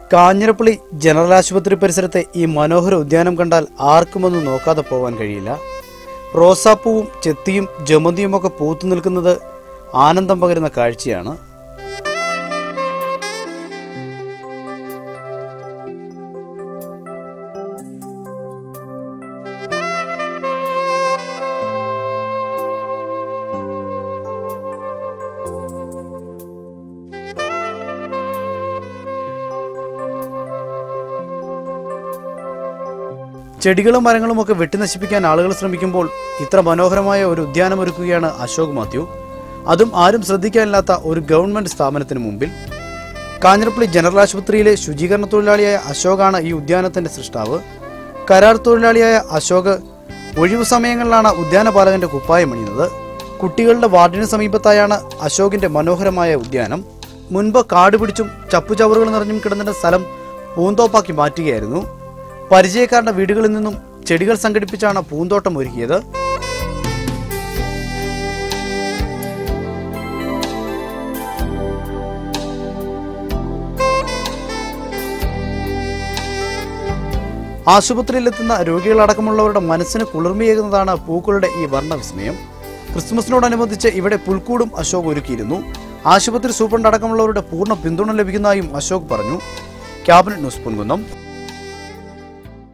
Kanjirappally general ആശുപത്രി പരിസരത്തെ ഈ മനോഹര ഉദ്യാനം കണ്ടാൽ ആർക്കുമൊന്നും നോക്കാതെ പോകാൻ കഴിയില്ല റോസാപ്പൂവും ചെത്തിയും ജമന്തിയുമൊക്കെ പൂത്തു നിൽക്കുന്നത് ആനന്ദം പകരുന്ന കാഴ്ചയാണ് ചെടികളും മരങ്ങളും ഒക്കെ വെട്ടിനശിപ്പിക്കാൻ ആളുകൾ ശ്രമിക്കുമ്പോൾ ഇത്ര മനോഹരമായ ഒരു ഉദ്യാനം ഒരുക്കുകയാണ് അശോക് മാത്യു അതും ആരും ശ്രദ്ധിക്കാനില്ലാത്ത ഒരു ഗവൺമെന്റ് സ്ഥാപനത്തിന് മുമ്പിൽ കാഞ്ഞിരപ്പള്ളി ജനറൽ ആശുപത്രിയിലെ ശുചീകരണ തൊഴിലാളിയായ അശോകാണ് ഈ ഉദ്യാനത്തിന്റെ സൃഷ്ടാവ് കരാർ തൊഴിലാളിയായ അശോക് ഒഴിവു സമയങ്ങളിലാണ് ഉദ്യാനപാലകന്റെ കുപ്പായം അണിയുന്നത് കുട്ടികളുടെ വാർഡിന് സമീപത്തായാണ് അശോകിന്റെ മനോഹരമായ ഉദ്യാനം മുൻപ് കാട് പിടിച്ചും ചപ്പുചവറുകൾ നിറഞ്ഞും കിടന്നിരുന്ന സ്ഥലം പൂന്തോപ്പാക്കി മാറ്റുകയായിരുന്നു പരിചയക്കാരുടെ വീടുകളിൽ നിന്നും ചെടികൾ സംഘടിപ്പിച്ചാണ് പൂന്തോട്ടം ഒരുക്കിയത് ആശുപത്രിയിലെത്തുന്ന രോഗികളടക്കമുള്ളവരുടെ മനസ്സിന് കുളിർമയേകുന്നതാണ് പൂക്കളുടെ ഈ വർണ്ണവിസ്മയം ക്രിസ്മസിനോടനുബന്ധിച്ച് ഇവിടെ പുൽക്കൂടും അശോക് ഒരുക്കിയിരുന്നു ആശുപത്രി സൂപ്രണ്ട് അടക്കമുള്ളവരുടെ പൂർണ്ണ പിന്തുണ ലഭിക്കുന്നതായും അശോക് പറഞ്ഞു ക്യാബിനറ്റ് ന്യൂസ് പൊൻകുന്നം